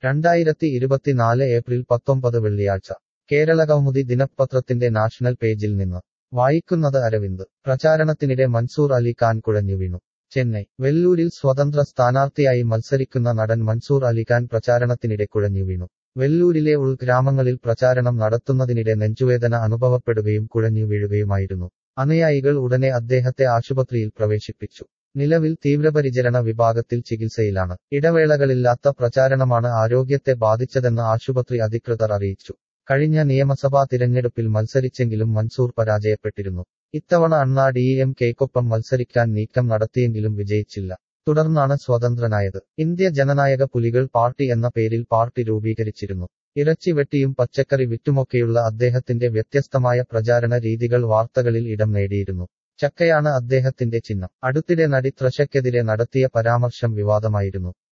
രണ്ടായിരത്തി ഇരുപത്തിനാല് ഏപ്രിൽ പത്തൊമ്പത് വെള്ളിയാഴ്ച കേരളകൗമുദി ദിനപത്രത്തിന്റെ നാഷണൽ പേജിൽ നിന്ന് വായിക്കുന്നത് അരവിന്ദ് പ്രചാരണത്തിനിടെ മൻസൂർ അലി ഖാൻ കുഴഞ്ഞു വീണു ചെന്നൈ വെല്ലൂരിൽ സ്വതന്ത്ര സ്ഥാനാർത്ഥിയായി മത്സരിക്കുന്ന നടൻ മൻസൂർ അലി ഖാൻ പ്രചാരണത്തിനിടെ കുഴഞ്ഞു വീണു വെല്ലൂരിലെ ഉൾഗ്രാമങ്ങളിൽ പ്രചാരണം നടത്തുന്നതിനിടെ നെഞ്ചുവേദന അനുഭവപ്പെടുകയും കുഴഞ്ഞു വീഴുകയുമായിരുന്നു അനുയായികൾ ഉടനെ അദ്ദേഹത്തെ ആശുപത്രിയിൽ പ്രവേശിപ്പിച്ചു നിലവിൽ തീവ്രപരിചരണ വിഭാഗത്തിൽ ചികിത്സയിലാണ് ഇടവേളകളില്ലാത്ത പ്രചാരണമാണ് ആരോഗ്യത്തെ ബാധിച്ചതെന്ന് ആശുപത്രി അധികൃതർ അറിയിച്ചു കഴിഞ്ഞ നിയമസഭാ തിരഞ്ഞെടുപ്പിൽ മത്സരിച്ചെങ്കിലും മൻസൂർ പരാജയപ്പെട്ടിരുന്നു ഇത്തവണ അണ്ണാ ഡി എം കെയ്ക്കൊപ്പം മത്സരിക്കാൻ നീക്കം നടത്തിയെങ്കിലും വിജയിച്ചില്ല തുടർന്നാണ് സ്വതന്ത്രനായത് ഇന്ത്യ ജനനായക പുലികൾ പാർട്ടി എന്ന പേരിൽ പാർട്ടി രൂപീകരിച്ചിരുന്നു ഇറച്ചി വെട്ടിയും പച്ചക്കറി വിറ്റുമൊക്കെയുള്ള അദ്ദേഹത്തിന്റെ വ്യത്യസ്തമായ പ്രചാരണ രീതികൾ വാർത്തകളിൽ ഇടം നേടിയിരുന്നു ചക്കയാണ് അദ്ദേഹത്തിന്റെ ചിഹ്നം അടുത്തിടെ നടി ത്രഷയ്ക്കെതിരെ നടത്തിയ പരാമർശം വിവാദമായിരുന്നു